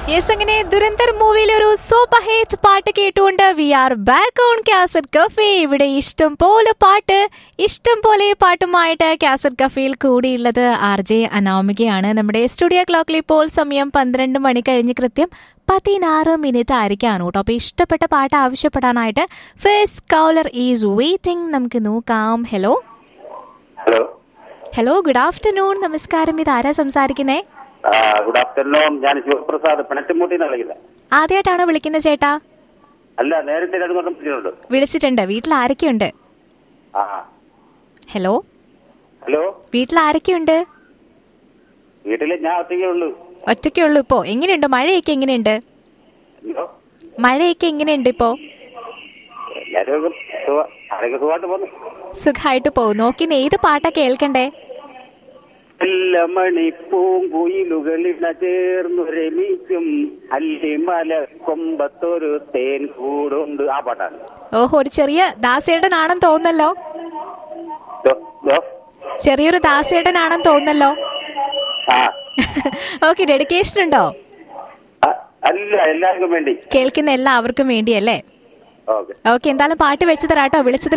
Yes അങ്ങനെ ദുരന്തർ മൂവിയിൽ ഒരു സൂപ്പർ ഹിറ്റ് പാട്ട് കേട്ടുകൊണ്ട് we are back on cassette cafe ഇവിടെ ഇഷ്ടം പോലെ പാട്ട് ഇഷ്ടം പോലെ പാട്ടുമായിട്ട് കാസറ്റ് കഫേയിൽ കൂടിയുള്ളത് ആർ ജെ അനാമികയാണ് നമ്മുടെ സ്റ്റുഡിയോ ക്ലോക്കിൽ ഇപ്പോൾ സമയം പന്ത്രണ്ട് മണി കഴിഞ്ഞ് കൃത്യം പതിനാറ് മിനിറ്റ് ആയിരിക്കാണ് കേട്ടോ അപ്പൊ ഇഷ്ടപ്പെട്ട പാട്ട് ആവശ്യപ്പെടാനായിട്ട് ഫസ്റ്റ് കൗളർ ഈസ് വെയിറ്റിംഗ് നമുക്ക് നോക്കാം hello hello hello good afternoon നമസ്കാരം ഇത് ആരാ സംസാരിക്കുന്നേ ഗുഡ് ആഫ്റ്റർനൂൺ ഞാൻ ശിവപ്രസാദ് പിണറ്റുമുട്ടി വിളിക്കുന്നത് ആദ്യമായിട്ടാണോ വിളിക്കുന്നത് ചേട്ടാ അല്ല നേരത്തെ രണ്ടു വട്ടം വിളിച്ചിട്ടുണ്ട് വിളിച്ചിട്ടുണ്ട് വീട്ടിൽ ആരൊക്കെയുണ്ട് ആ ഹലോ ഹലോ വീട്ടിൽ ആരൊക്കെയുണ്ട് വീട്ടില് ഞാൻ ഒറ്റയ്ക്കേ ഉള്ളൂ ഒറ്റയ്ക്കേ ഉള്ളൂ ഇപ്പോ എങ്ങനെയുണ്ട് മഴയൊക്കെ എങ്ങനെയുണ്ട് എന്തോ മഴയൊക്കെ എങ്ങനെയുണ്ട് ഇപ്പോ എല്ലാവരും സുഖ- ആരൊക്കെ സുഖമായിട്ട് പോന്നു സുഖമായിട്ട് പോകും നോക്കി ഏത് പാട്ടാ കേൾക്കണ്ടേ എല്ലാ മണിപ്പൂങ്കുയിലുകളിണ ചേർന്നു രമിക്കും അല്ലിമല കൊമ്പത്തൊരു തേൻ കൂടുണ്ട് ആ പാട്ടാണ് ഓഹോ ഒരു ചെറിയ ദാസേട്ടനാണെന്ന് തോന്നല്ലോ ദോ, ദോ. ചെറിയൊരു ദാസേട്ടനാണെന്ന് തോന്നല്ലോ ആ ഓക്കെ ഡെഡിക്കേഷൻ ഉണ്ടോ ആ, അല്ല എല്ലാവർക്കും വേണ്ടി കേൾക്കുന്ന എല്ലാവർക്കും വേണ്ടിയല്ലേ ഓക്കെ ഓക്കെ എന്തായാലും പാട്ട് വെച്ച് തരാട്ടോ വിളിച്ചതിൽ